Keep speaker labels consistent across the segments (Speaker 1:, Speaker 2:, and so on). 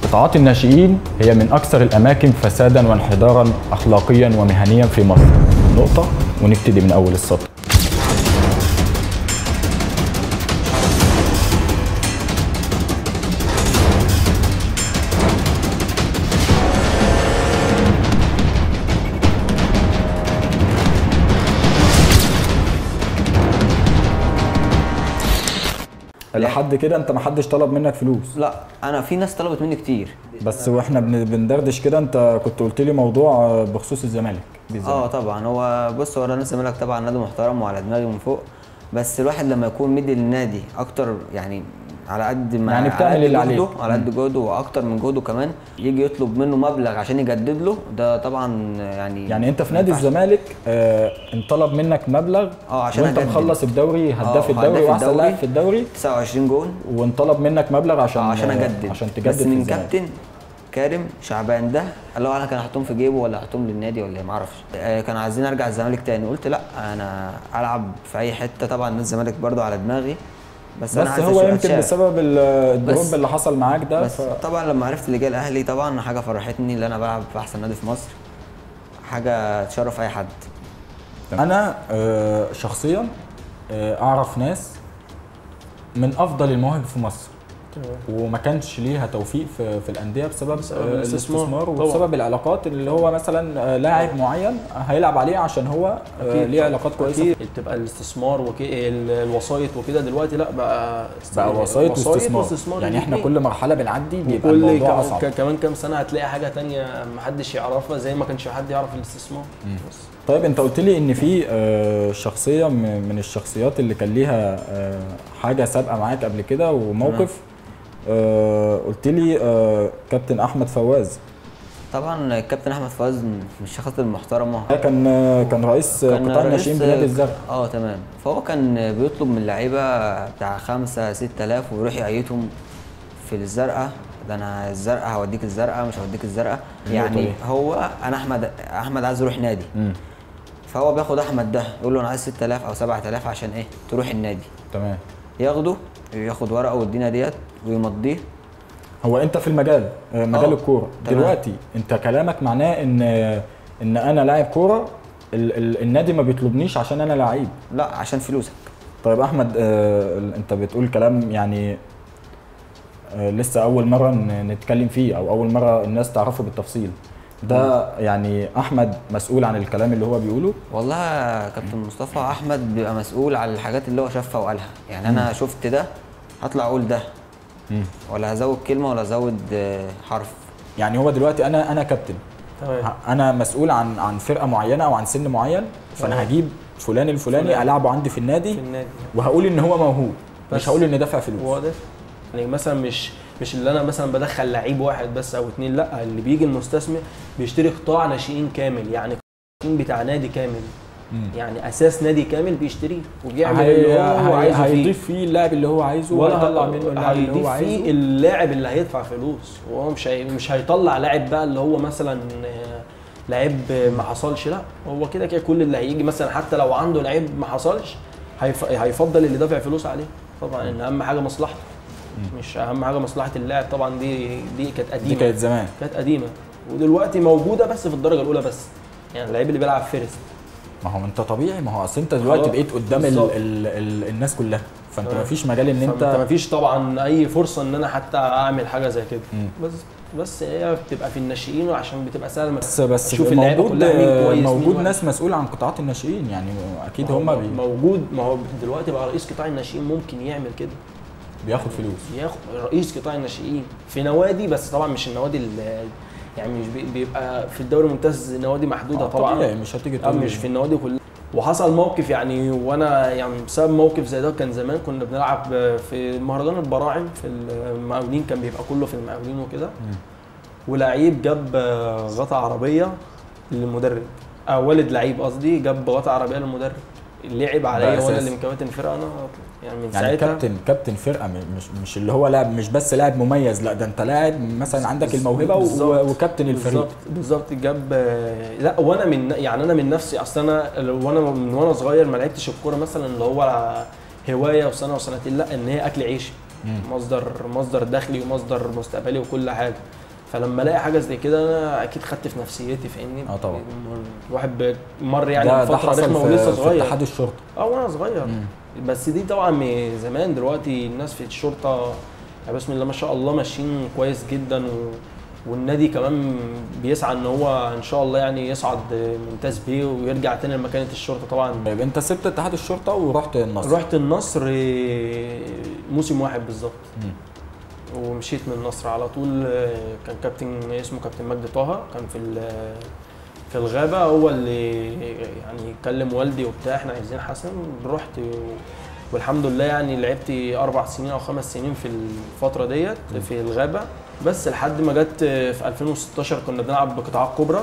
Speaker 1: قطاعات الناشئين هي من أكثر الأماكن فسادا وانحدارا أخلاقيا ومهنيا في مصر نقطة ونبتدي من أول السطر لحد كده انت ما حدش طلب منك فلوس
Speaker 2: لا انا في ناس طلبت مني كتير
Speaker 1: بس واحنا بن- بندردش كده انت كنت قلت لي موضوع بخصوص الزمالك بالزمالك.
Speaker 2: اه طبعا هو بص هو نادي الزمالك طبعا نادي محترم وعلى دماغي من فوق بس الواحد لما يكون مدي للنادي اكتر يعني على قد ما
Speaker 1: يعني
Speaker 2: على
Speaker 1: بتعمل
Speaker 2: قد
Speaker 1: اللي عليك.
Speaker 2: جهده على قد جهده واكتر من جهده كمان يجي يطلب منه مبلغ عشان يجدد له ده طبعا يعني
Speaker 1: يعني انت في
Speaker 2: ما
Speaker 1: نادي
Speaker 2: ينفعش.
Speaker 1: الزمالك اه انطلب منك مبلغ
Speaker 2: اه عشان
Speaker 1: وانت
Speaker 2: أجدد.
Speaker 1: مخلص الدوري هداف
Speaker 2: اه،
Speaker 1: الدوري
Speaker 2: هداف
Speaker 1: واحسن
Speaker 2: الدوري.
Speaker 1: لاعب في الدوري
Speaker 2: 29 جون
Speaker 1: وانطلب منك مبلغ عشان
Speaker 2: اه عشان اجدد
Speaker 1: عشان تجدد
Speaker 2: بس
Speaker 1: في
Speaker 2: من
Speaker 1: الزمالك.
Speaker 2: كابتن كارم شعبان ده الله اعلم كان هحطهم في جيبه ولا هحطهم للنادي ولا إيه، ما اعرفش آه، كانوا عايزين ارجع الزمالك تاني قلت لا انا العب في اي حته طبعا نادي الزمالك برضو على دماغي بس, انا
Speaker 1: بس
Speaker 2: عايز
Speaker 1: هو
Speaker 2: أشوف-
Speaker 1: يمكن
Speaker 2: أتشاف.
Speaker 1: بسبب ال- الدروب
Speaker 2: بس-
Speaker 1: اللي حصل معاك ده
Speaker 2: بس
Speaker 1: ف...
Speaker 2: طبعا لما عرفت اللي جاي الاهلي طبعا حاجه فرحتني ان انا بلعب في احسن نادي في مصر حاجه تشرف اي حد
Speaker 1: انا آه، شخصيا آه، اعرف ناس من افضل المواهب في مصر وما كانش ليها توفيق في, في الانديه بسبب,
Speaker 3: بسبب
Speaker 1: آه،
Speaker 3: الاستثمار.
Speaker 1: الاستثمار
Speaker 3: طبعاً.
Speaker 1: وبسبب العلاقات اللي هو مثلا آه، لاعب معين هيلعب عليه عشان هو آه،
Speaker 3: أكيد.
Speaker 1: ليه علاقات كويسه
Speaker 3: اكيد بتبقى الاستثمار وكي ال- الوسايط وكده دلوقتي لا بقى
Speaker 1: بقى وسايط واستثمار يعني احنا كل مرحله بنعدي بيبقى
Speaker 3: كل
Speaker 1: الموضوع
Speaker 3: كمان,
Speaker 1: اصعب
Speaker 3: ك- كمان كام سنه هتلاقي حاجه تانية محدش يعرفها زي ما كانش حد يعرف الاستثمار بس
Speaker 1: طيب انت قلت لي ان في آه، شخصيه م- من الشخصيات اللي كان ليها آه، حاجه سابقه معاك قبل كده وموقف آه، قلت لي آه، كابتن احمد فواز
Speaker 2: طبعا الكابتن احمد فواز من الشخصيات المحترمه
Speaker 1: ده كان آه، كان رئيس آه،
Speaker 2: كان
Speaker 1: قطاع
Speaker 2: رئيس-
Speaker 1: الناشئين بنادي الزرق
Speaker 2: اه تمام فهو كان بيطلب من اللعيبه بتاع خمسة ستة آلاف ويروح يقيتهم في الزرقاء ده انا الزرقاء هوديك الزرقاء مش هوديك الزرقاء
Speaker 1: النقطة
Speaker 2: يعني
Speaker 1: دي.
Speaker 2: هو انا احمد احمد عايز يروح نادي
Speaker 1: مم.
Speaker 2: فهو بياخد احمد ده يقول له انا عايز 6000 او 7000 عشان ايه تروح النادي
Speaker 1: تمام
Speaker 2: ياخده ياخد ورقه والدنيا ديت ويمضيه
Speaker 1: هو انت في المجال آه، مجال
Speaker 2: اه،
Speaker 1: الكوره
Speaker 2: تمام.
Speaker 1: دلوقتي انت كلامك معناه ان ان انا لاعب كوره ال- ال- النادي ما بيطلبنيش عشان انا لعيب
Speaker 2: لا عشان فلوسك
Speaker 1: طيب احمد آه، ال- انت بتقول كلام يعني آه، لسه اول مره ن- نتكلم فيه او اول مره الناس تعرفه بالتفصيل ده يعني احمد مسؤول عن الكلام اللي هو بيقوله
Speaker 2: والله يا كابتن مصطفى احمد بيبقى مسؤول على الحاجات اللي هو شافها وقالها يعني انا شفت ده هطلع اقول ده ولا هزود كلمه ولا هزود آه، حرف
Speaker 1: يعني هو دلوقتي انا انا كابتن
Speaker 3: تمام
Speaker 1: ه- انا مسؤول عن عن فرقه معينه او عن سن معين فانا
Speaker 3: تمام.
Speaker 1: هجيب فلان الفلاني
Speaker 3: فلان.
Speaker 1: العبه عندي في النادي
Speaker 3: في النادي
Speaker 1: وهقول ان هو موهوب مش
Speaker 3: بس.
Speaker 1: هقول ان دافع فلوس
Speaker 3: واضح يعني مثلا مش مش اللي انا مثلا بدخل لعيب واحد بس او اتنين لا اللي بيجي المستثمر بيشتري قطاع ناشئين كامل يعني الناشئين بتاع نادي كامل
Speaker 1: مم.
Speaker 3: يعني اساس نادي كامل بيشتريه وبيعمل
Speaker 1: هي-
Speaker 3: اللي هو
Speaker 1: هي-
Speaker 3: عايزه فيه
Speaker 1: هيضيف فيه اللاعب اللي هو عايزه وهيطلع منه اللاعب اللي هو
Speaker 3: هيضيف
Speaker 1: عايزه
Speaker 3: فيه اللاعب اللي هيدفع فلوس وهو مش هي... مش هيطلع لاعب بقى اللي هو مثلا آه، لعيب ما حصلش لا هو كده كده كل اللي هيجي مثلا حتى لو عنده لعيب ما حصلش هيف... هيفضل اللي دافع فلوس عليه طبعا ان اهم حاجه مصلحته مش اهم حاجه مصلحه اللاعب طبعا دي دي كانت قديمه
Speaker 1: دي كانت زمان
Speaker 3: كانت قديمه ودلوقتي موجوده بس في الدرجه الاولى بس يعني اللعيب اللي بيلعب فيرست
Speaker 1: ما هو انت طبيعي ما هو اصل انت دلوقتي
Speaker 3: خلاص.
Speaker 1: بقيت قدام ال
Speaker 3: بالظبط.
Speaker 1: ال ال الناس كلها فانت
Speaker 3: تمام.
Speaker 1: ما فيش مجال ان
Speaker 3: فانت
Speaker 1: انت
Speaker 3: مفيش طبعا اي فرصه ان انا حتى اعمل حاجه زي كده
Speaker 1: مم.
Speaker 3: بس بس هي بتبقى في الناشئين وعشان بتبقى سهله
Speaker 1: بس بس
Speaker 3: شوف اللعيبه
Speaker 1: موجود
Speaker 3: كلها مين كويس مين
Speaker 1: موجود
Speaker 3: وحش.
Speaker 1: ناس مسؤوله عن قطاعات الناشئين يعني اكيد
Speaker 3: ما هو
Speaker 1: هم بي
Speaker 3: موجود ما هو دلوقتي بقى رئيس قطاع الناشئين ممكن يعمل كده
Speaker 1: بياخد فلوس
Speaker 3: ياخد رئيس قطاع الناشئين في نوادي بس طبعا مش النوادي ال- يعني مش بي- بيبقى في الدوري الممتاز نوادي محدوده
Speaker 1: آه،
Speaker 3: طبعا
Speaker 1: طبيعي مش هتيجي
Speaker 3: اه
Speaker 1: تقول
Speaker 3: مش في النوادي كلها وحصل موقف يعني وانا يعني بسبب موقف زي ده كان زمان كنا بنلعب في مهرجان البراعم في المقاولين كان بيبقى كله في المقاولين وكده ولعيب جاب غطا عربيه للمدرب او والد لعيب قصدي جاب غطا عربيه للمدرب لعب عليا
Speaker 1: أساس.
Speaker 3: وانا اللي مكابتن الفرقه انا يعني من
Speaker 1: يعني
Speaker 3: ساعتها
Speaker 1: كابتن كابتن فرقه م- مش مش اللي هو لاعب مش بس لاعب مميز لا ده انت لاعب مثلا عندك الموهبه و-
Speaker 3: بالظبط.
Speaker 1: وكابتن الفريق
Speaker 3: بالظبط بالظبط جاب لا وانا من يعني انا من نفسي اصل انا وانا من وانا صغير ما لعبتش الكوره مثلا اللي هو هوايه وسنه وسنتين لا ان هي اكل عيش مصدر مصدر دخلي ومصدر مستقبلي وكل حاجه فلما الاقي حاجه زي كده انا اكيد خدت في نفسيتي فاهمني
Speaker 1: اه طبعا.
Speaker 3: الواحد مر يعني
Speaker 1: ده, ده
Speaker 3: فتره
Speaker 1: حصل
Speaker 3: رخمه
Speaker 1: في,
Speaker 3: ولسه
Speaker 1: في
Speaker 3: صغير
Speaker 1: اتحاد الشرطه
Speaker 3: اه وانا صغير
Speaker 1: مم.
Speaker 3: بس دي طبعا من زمان دلوقتي الناس في الشرطه يعني بسم الله ما شاء الله ماشيين كويس جدا و... والنادي كمان بيسعى ان هو ان شاء الله يعني يصعد ممتاز بيه ويرجع تاني لمكانه الشرطه طبعا
Speaker 1: طيب انت سبت اتحاد الشرطه ورحت النصر
Speaker 3: رحت النصر آه، موسم واحد بالظبط
Speaker 1: مم.
Speaker 3: ومشيت من النصر على طول آه، كان كابتن اسمه كابتن مجدي طه كان في ال- في الغابه هو اللي يعني كلم والدي وبتاع احنا عايزين حسن رحت و- والحمد لله يعني لعبت اربع سنين او خمس سنين في الفتره ديت في الغابه بس لحد ما جت في 2016 كنا بنلعب بقطاعات كبرى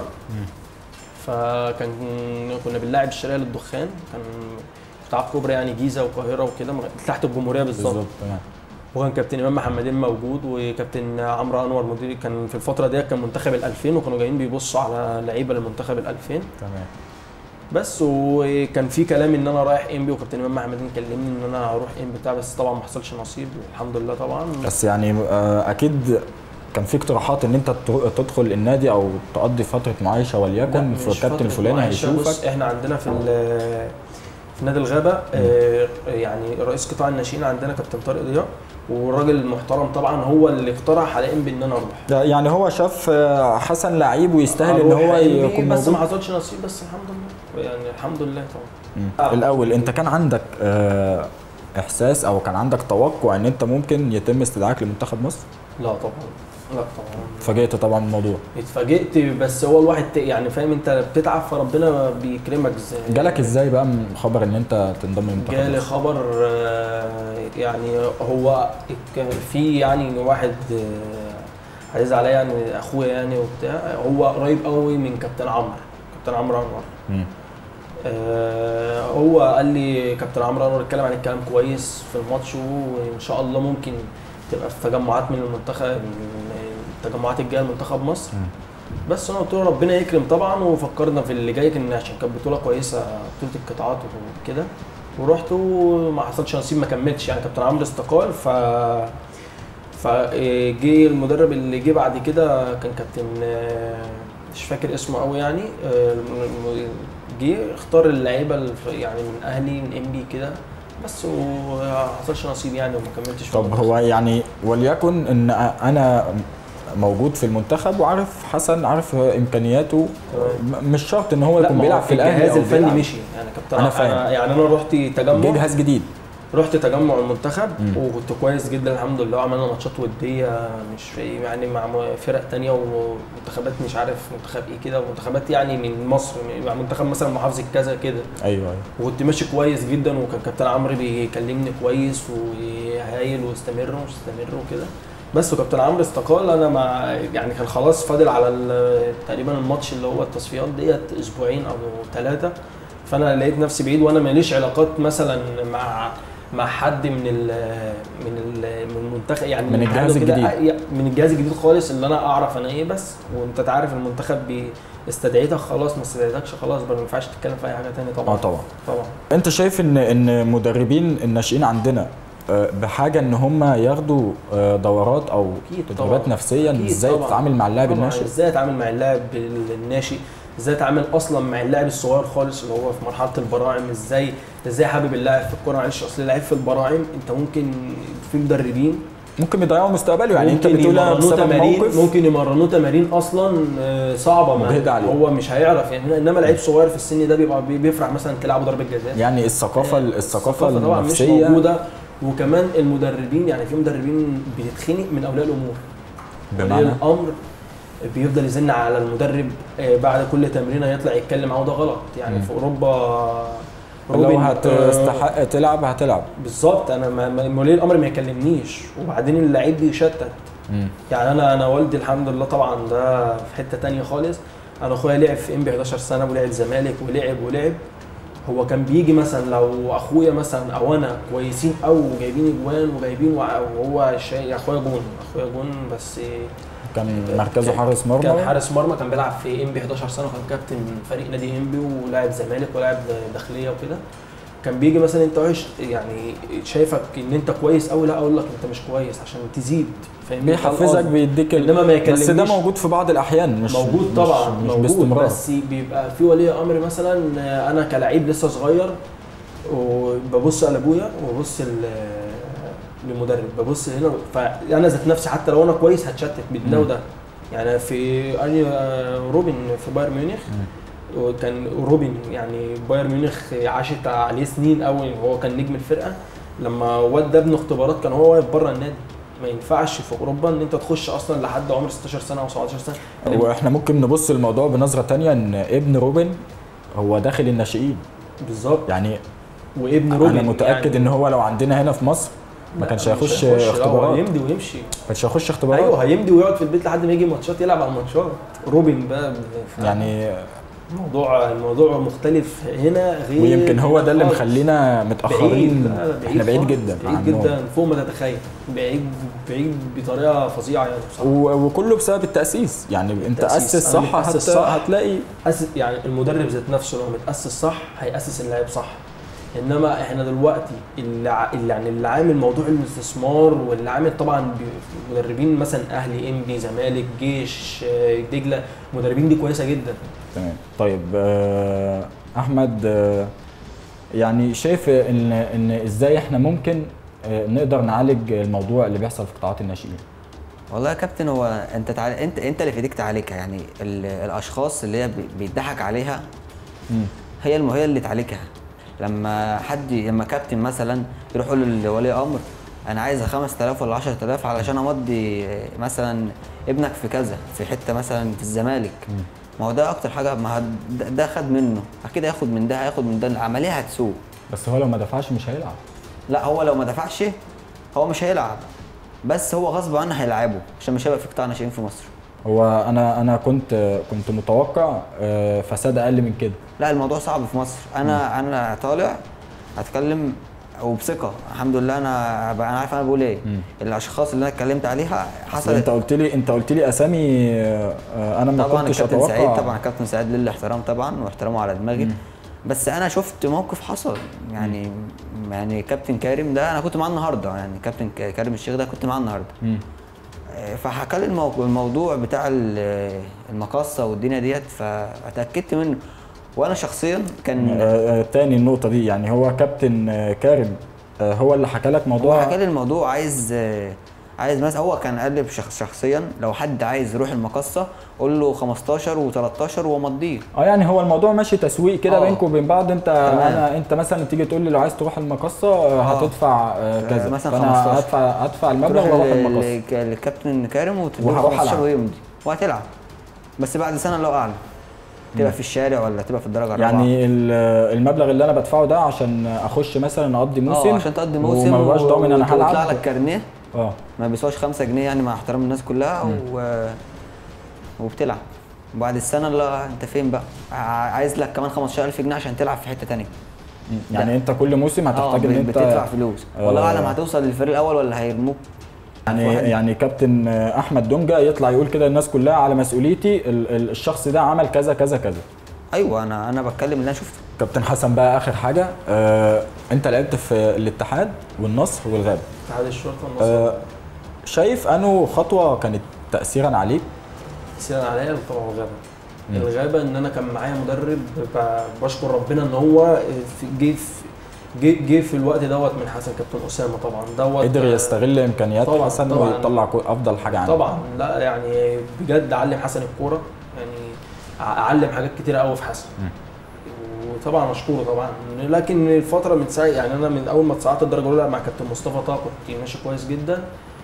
Speaker 3: فكان كنا بنلاعب الشرقيه للدخان كان قطاعات كبرى يعني جيزه والقاهره وكده تحت الجمهوريه بالظبط
Speaker 1: بالظبط تمام
Speaker 3: وكان كابتن امام محمدين موجود وكابتن عمرو انور مدير كان في الفتره ديت كان منتخب ال 2000 وكانوا جايين بيبصوا على لعيبه للمنتخب ال 2000
Speaker 1: تمام
Speaker 3: بس وكان في كلام ان انا رايح انبي وكابتن امام محمدين كلمني ان انا هروح انبي بتاع بس طبعا ما حصلش نصيب الحمد لله طبعا
Speaker 1: بس يعني آه، اكيد كان في اقتراحات ان انت تر- تدخل النادي او تقضي فتره معايشه
Speaker 3: لا،
Speaker 1: وليكن
Speaker 3: مش
Speaker 1: في الكابتن
Speaker 3: فترة
Speaker 1: الفلاني
Speaker 3: معايشة. بص
Speaker 1: هيشوفك
Speaker 3: احنا عندنا في ال- في نادي الغابه آه، يعني رئيس قطاع الناشئين عندنا كابتن طارق ضياء والراجل المحترم طبعا هو اللي اقترح على انبي ان انا اروح
Speaker 1: ده يعني هو شاف آه، حسن لعيب ويستاهل ان
Speaker 3: أروح
Speaker 1: هو
Speaker 3: إنبي،
Speaker 1: يكون
Speaker 3: بس ما
Speaker 1: موجود
Speaker 3: حصلش نصيب بس الحمد لله يعني الحمد لله طبعا
Speaker 1: مم. الاول انت كان عندك آه، احساس او كان عندك توقع ان انت ممكن يتم استدعاك لمنتخب مصر
Speaker 3: لا طبعا لا طبعا
Speaker 1: اتفاجئت طبعا من الموضوع
Speaker 3: اتفاجئت بس هو الواحد ت- يعني فاهم انت بتتعب فربنا بيكرمك ازاي
Speaker 1: جالك ازاي بقى من خبر ان انت تنضم لمنتخب
Speaker 3: جالي
Speaker 1: مصر
Speaker 3: خبر آه، يعني هو كان في يعني واحد آه، عزيز عليا يعني اخويا يعني وبتاع هو قريب قوي من كابتن عمرو كابتن عمرو انور
Speaker 1: مم.
Speaker 3: آه، هو قال لي كابتن عمرو انور اتكلم عن الكلام كويس في الماتش وان شاء الله ممكن تبقى في تجمعات من المنتخب من التجمعات الجايه لمنتخب مصر
Speaker 1: مم.
Speaker 3: بس انا قلت له ربنا يكرم طبعا وفكرنا في اللي جاي كان عشان كانت بطوله كويسه بطوله القطاعات وكده ورحت وما حصلش نصيب ما كملتش يعني كابتن عمرو استقال ف فجه المدرب اللي جه بعد كده كان كابتن آه، مش فاكر اسمه قوي يعني آه، الم- جه اختار اللعيبه الف- يعني من اهلي من ام بي كده بس وما حصلش نصيب يعني وما كملتش في
Speaker 1: طب
Speaker 3: المنتخب.
Speaker 1: هو يعني وليكن ان انا موجود في المنتخب وعارف حسن عارف امكانياته م- مش شرط ان هو
Speaker 3: لا
Speaker 1: يكون
Speaker 3: ما هو
Speaker 1: بيلعب في الاهلي
Speaker 3: الجهاز
Speaker 1: أو
Speaker 3: الفني
Speaker 1: بيلعب.
Speaker 3: مشي يعني كابتن
Speaker 1: أنا
Speaker 3: انا
Speaker 1: فاهم.
Speaker 3: يعني انا رحت
Speaker 1: جه
Speaker 3: تجمع
Speaker 1: جهاز جديد
Speaker 3: رحت تجمع المنتخب
Speaker 1: مم.
Speaker 3: وكنت كويس جدا الحمد لله وعملنا ماتشات وديه مش في يعني مع م- فرق تانية ومنتخبات مش عارف منتخب ايه كده ومنتخبات يعني من مصر مع منتخب مثلا محافظه كذا كده
Speaker 1: ايوه ايوه
Speaker 3: وكنت ماشي كويس جدا وكان كابتن عمرو بيكلمني كويس وهايل واستمر ومش استمر وكده بس وكابتن عمرو استقال انا مع يعني كان خلاص فاضل على ال- تقريبا الماتش اللي هو التصفيات ديت اسبوعين او ثلاثه فانا لقيت نفسي بعيد وانا ماليش علاقات مثلا مع مع حد من ال من ال من المنتخب يعني
Speaker 1: من
Speaker 3: الاتحاد
Speaker 1: الجهاز
Speaker 3: وكده.
Speaker 1: الجديد.
Speaker 3: آه، من الجهاز الجديد خالص اللي انا اعرف انا ايه بس وانت عارف المنتخب بي استدعيتك خلاص ما استدعيتكش خلاص بقى ما ينفعش تتكلم في اي حاجه تانية طبعا
Speaker 1: اه طبعا
Speaker 3: طبعا
Speaker 1: انت شايف ان ان مدربين الناشئين عندنا آه، بحاجه ان هم ياخدوا آه، دورات او
Speaker 3: أكيد
Speaker 1: تدريبات
Speaker 3: طبعاً.
Speaker 1: نفسيه
Speaker 3: أكيد
Speaker 1: ازاي
Speaker 3: طبعاً.
Speaker 1: تتعامل مع اللاعب
Speaker 3: طبعاً
Speaker 1: الناشئ
Speaker 3: ازاي اتعامل مع اللاعب الناشئ ازاي اتعامل اصلا مع اللاعب الصغير خالص اللي هو في مرحله البراعم ازاي ازاي حابب اللاعب في الكوره معلش اصل اللاعب في البراعم انت ممكن في مدربين
Speaker 1: ممكن يضيعوا مستقبله يعني انت
Speaker 3: ممكن
Speaker 1: بتقول انا
Speaker 3: يمرنوه
Speaker 1: بسبب
Speaker 3: تمارين
Speaker 1: موقف
Speaker 3: ممكن يمرنوه تمارين اصلا آه، صعبه معاه.
Speaker 1: مجهدة عليه.
Speaker 3: هو مش هيعرف يعني انما لعيب صغير في السن ده بيبقى بي- بيفرح مثلا تلعبه ضربه جزاء
Speaker 1: يعني الثقافه الثقافه
Speaker 3: طبعا مش
Speaker 1: النفسيه
Speaker 3: موجوده وكمان المدربين يعني في مدربين بتتخنق من اولياء الامور ولي
Speaker 1: بمعنى
Speaker 3: الامر بيفضل يزن على المدرب آه، بعد كل تمرينه يطلع يتكلم معاه وده غلط يعني
Speaker 1: مم.
Speaker 3: في اوروبا
Speaker 1: لو
Speaker 3: روبن، آه،
Speaker 1: هتستحق تلعب هتلعب
Speaker 3: بالظبط انا ما- ما- ولي الامر ما يكلمنيش وبعدين اللعيب بيشتت
Speaker 1: مم.
Speaker 3: يعني انا انا والدي الحمد لله طبعا ده في حته تانية خالص انا اخويا لعب في ام بي 11 سنه ولعب زمالك ولعب ولعب هو كان بيجي مثلا لو اخويا مثلا او انا كويسين او جايبين اجوان وجايبين وع- وهو شيء اخويا جون اخويا جون بس
Speaker 1: كان مركزه حارس مرمى
Speaker 3: كان حارس مرمى كان بيلعب في ام بي 11 سنه وكان كابتن فريق نادي ام بي ولاعب زمالك ولاعب داخليه وكده كان بيجي مثلا انت وحش يعني شايفك ان انت كويس قوي لا اقول لك انت مش كويس عشان تزيد فاهمني
Speaker 1: بيحفزك بيديك ال-
Speaker 3: انما ما
Speaker 1: بس ده
Speaker 3: يكلمنيش
Speaker 1: موجود في بعض الاحيان مش
Speaker 3: موجود
Speaker 1: مش-
Speaker 3: طبعا
Speaker 1: مش
Speaker 3: موجود
Speaker 1: باستمرار
Speaker 3: بس بيبقى في ولي امر مثلا آه، انا كلاعب لسه صغير وببص على ابويا وببص ل- للمدرب ببص هنا فانا ذات نفسي حتى لو انا كويس هتشتت بين ده
Speaker 1: مم.
Speaker 3: وده يعني في أرني آه، روبن في بايرن ميونخ وكان روبن يعني بايرن ميونخ عاشت عليه سنين قوي هو كان نجم الفرقه لما ودى ابنه اختبارات كان هو واقف بره النادي ما ينفعش في اوروبا ان انت تخش اصلا لحد عمر 16 سنه او 17 سنه
Speaker 1: واحنا ممكن نبص الموضوع بنظره تانية ان ابن روبن هو داخل الناشئين
Speaker 3: بالظبط
Speaker 1: يعني
Speaker 3: وابن روبن
Speaker 1: انا متاكد
Speaker 3: يعني
Speaker 1: ان هو لو عندنا هنا في مصر ما
Speaker 3: لا،
Speaker 1: كانش
Speaker 3: مش
Speaker 1: هيخش
Speaker 3: لا، هو
Speaker 1: اختبارات
Speaker 3: هيمضي ويمشي
Speaker 1: ما كانش هيخش اختبارات
Speaker 3: ايوه هيمضي ويقعد في البيت لحد ما يجي ماتشات يلعب على الماتشات روبن بقى ف-
Speaker 1: يعني
Speaker 3: الموضوع الموضوع مختلف هنا غير
Speaker 1: ويمكن هو ده اللي
Speaker 3: خالص.
Speaker 1: مخلينا متاخرين
Speaker 3: بعيد لا، لا،
Speaker 1: احنا بعيد
Speaker 3: خالص،
Speaker 1: جدا
Speaker 3: بعيد
Speaker 1: عنهم.
Speaker 3: جدا فوق ما تتخيل بعيد بعيد بطريقه فظيعه يعني بصراحه
Speaker 1: و- وكله بسبب التأسيس يعني انت
Speaker 3: التأسيس.
Speaker 1: اسس
Speaker 3: أنا
Speaker 1: صح
Speaker 3: متأسس
Speaker 1: هت...
Speaker 3: صح.
Speaker 1: هتلاقي
Speaker 3: أسس يعني المدرب ذات نفسه لو متاسس صح هياسس اللاعب صح انما احنا دلوقتي اللي, ع- اللي يعني اللي عامل موضوع الاستثمار واللي عامل طبعا ب- مدربين مثلا اهلي انبي زمالك جيش آه، دجله المدربين دي كويسه جدا
Speaker 1: تمام طيب آه، احمد آه، يعني شايف ان ان ازاي احنا ممكن آه، نقدر نعالج الموضوع اللي بيحصل في قطاعات الناشئين
Speaker 2: والله يا كابتن هو انت تعال... انت انت اللي في ايديك تعالجها يعني ال... الاشخاص اللي هي بي- بيضحك عليها
Speaker 1: مم.
Speaker 2: هي الم... هي اللي تعالجها لما حد لما كابتن مثلا يروح يقول لولي امر انا عايز 5000 ولا 10000 علشان امضي مثلا ابنك في كذا في حته مثلا في الزمالك ما هو ده اكتر حاجه ما هو ده- ده خد منه اكيد هياخد من ده هياخد من ده العمليه هتسوق
Speaker 1: بس هو لو ما دفعش مش هيلعب
Speaker 2: لا هو لو ما دفعش هو مش هيلعب بس هو غصب عنه هيلعبه عشان مش هيبقى في قطاع ناشئين في مصر
Speaker 1: هو انا انا كنت كنت متوقع آه، فساد اقل من كده
Speaker 2: لا الموضوع صعب في مصر انا انا طالع هتكلم وبثقه الحمد لله انا بقى انا عارف انا بقول ايه
Speaker 1: مم.
Speaker 2: الاشخاص اللي انا اتكلمت عليها
Speaker 1: أصل انت
Speaker 2: حصلت
Speaker 1: قلت لي انت قلت لي اسامي آه، انا ما
Speaker 2: طبعا
Speaker 1: كنتش
Speaker 2: الكابتن
Speaker 1: اتوقع
Speaker 2: سعيد طبعا الكابتن سعيد لله احترام طبعا واحترامه على دماغي
Speaker 1: مم.
Speaker 2: بس انا شفت موقف حصل يعني يعني كابتن كريم ده انا كنت معاه النهارده يعني كابتن ك- كريم الشيخ ده كنت معاه النهارده
Speaker 1: مم.
Speaker 2: فحكى لي المو- الموضوع بتاع ال- المقصه والدنيا ديت فاتاكدت منه وانا شخصيا كان
Speaker 1: آه، آه، تاني النقطة دي يعني هو كابتن آه، كارم آه، هو اللي حكى لك
Speaker 2: هو
Speaker 1: موضوع
Speaker 2: حكى لي الموضوع عايز عايز مثلا هو كان قال لي شخص شخصيا لو حد عايز يروح المقصه قول له 15 و13 ومضيه
Speaker 1: اه يعني هو الموضوع ماشي تسويق كده
Speaker 2: آه.
Speaker 1: بينكم وبين بعض انت
Speaker 2: تمام.
Speaker 1: انا انت مثلا تيجي تقول لي لو عايز تروح المقصه آه،
Speaker 2: آه.
Speaker 1: هتدفع آه، كذا
Speaker 2: مثلا
Speaker 1: فانا
Speaker 2: 15.
Speaker 1: هدفع هدفع المبلغ
Speaker 2: تروح
Speaker 1: واروح
Speaker 2: ل-
Speaker 1: المقصه
Speaker 2: لك- للكابتن كارم وتديله
Speaker 1: وهروح
Speaker 2: 15
Speaker 1: ألعب.
Speaker 2: ويمضي وهتلعب بس بعد سنه الله اعلم تبقى في الشارع ولا تبقى في الدرجه الرابعه
Speaker 1: يعني ال- المبلغ اللي انا بدفعه ده عشان اخش مثلا اقضي موسم
Speaker 2: اه عشان تقضي موسم
Speaker 1: وما بقاش ضامن انا
Speaker 2: ويطلع
Speaker 1: هلعب
Speaker 2: لك كارنيه
Speaker 1: اه
Speaker 2: ما بيسواش 5 جنيه يعني مع احترام الناس كلها و... وبتلعب وبعد السنه لا انت فين بقى ع- عايز لك كمان 15000 جنيه عشان تلعب في حته تانية
Speaker 1: يعني انت كل موسم
Speaker 2: اه
Speaker 1: هتحتاج ان
Speaker 2: بت-
Speaker 1: انت
Speaker 2: بتدفع فلوس
Speaker 1: آه.
Speaker 2: والله اعلم هتوصل للفريق الاول ولا هيرموك
Speaker 1: يعني
Speaker 2: واحد.
Speaker 1: يعني كابتن آه، احمد دونجا يطلع يقول كده الناس كلها على مسؤوليتي ال- ال- الشخص ده عمل كذا كذا كذا
Speaker 2: ايوه انا انا بتكلم اللي انا شفته
Speaker 1: كابتن حسن بقى اخر حاجه آه انت لعبت في الاتحاد والنصر والغاب
Speaker 3: اتحاد الشرطه والنصر
Speaker 1: آه شايف انه خطوه كانت تاثيرا عليك
Speaker 3: سيرا عليا طبعا الغابه الغابه ان انا كان معايا مدرب ب- بشكر ربنا ان هو في جه في جه جه في الوقت دوت من حسن كابتن اسامه طبعا دوت
Speaker 1: قدر يستغل امكانيات
Speaker 3: طبعاً،
Speaker 1: حسن
Speaker 3: طبعاً.
Speaker 1: ويطلع كو- افضل حاجه عنده
Speaker 3: طبعا لا يعني بجد علم حسن الكوره يعني ع- علم حاجات كتيره قوي في حسن وطبعا اشكره طبعا لكن الفتره من ساعه يعني انا من اول ما اتصعدت الدرجه الاولى مع كابتن مصطفى طه كنت ماشي كويس جدا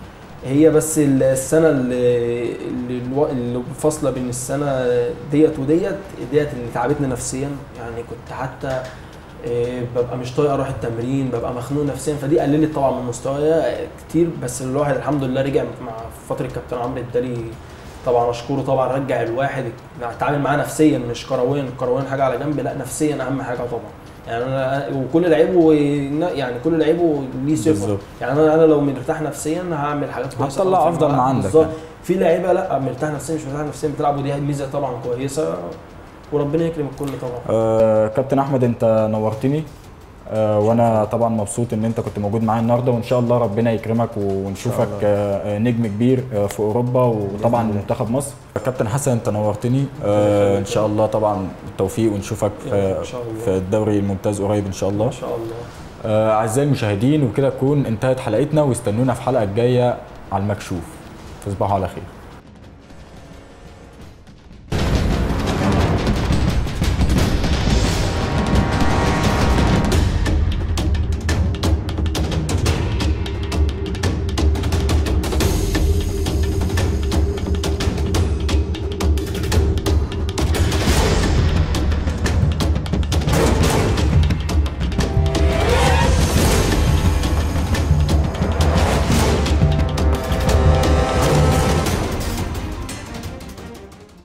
Speaker 3: هي بس السنه اللي اللي الو- اللي فاصله بين السنه ديت وديت ديت اللي تعبتني نفسيا يعني كنت حتى إيه، ببقى مش طايق اروح التمرين ببقى مخنوق نفسيا فدي قللت طبعا من مستوايا كتير بس الواحد الحمد لله رجع مع فتره كابتن عمرو ادالي طبعا اشكره طبعا رجع الواحد اتعامل معاه نفسيا مش كرويا كرويا حاجه على جنب لا نفسيا اهم حاجه طبعا يعني انا وكل لعيبه يعني كل لعيبه ليه صفه
Speaker 1: بالظبط.
Speaker 3: يعني انا انا لو مرتاح نفسيا هعمل حاجات كويسه
Speaker 1: هتطلع
Speaker 3: طبعاً في
Speaker 1: أفضل ما
Speaker 3: الملعب.
Speaker 1: عندك
Speaker 3: بالظبط.
Speaker 1: يعني.
Speaker 3: في لعيبه لا مرتاح نفسيا مش مرتاح نفسيا بتلعب ودي ميزه طبعا كويسه وربنا يكرم الكل طبعا
Speaker 1: آه كابتن احمد انت نورتني آه، وانا طبعا مبسوط ان انت كنت موجود معايا النهارده وان شاء الله ربنا يكرمك ونشوفك
Speaker 2: الله.
Speaker 1: آه، آه، نجم كبير آه، في اوروبا وطبعا
Speaker 2: الله.
Speaker 1: منتخب مصر كابتن حسن انت نورتني آه، ان شاء الله طبعا بالتوفيق ونشوفك
Speaker 3: يلا،
Speaker 1: في
Speaker 3: إن شاء الله.
Speaker 1: في الدوري الممتاز قريب ان شاء الله
Speaker 3: ان شاء الله
Speaker 1: آه، اعزائي المشاهدين وكده تكون انتهت حلقتنا واستنونا في الحلقه الجايه على المكشوف تصبحوا على خير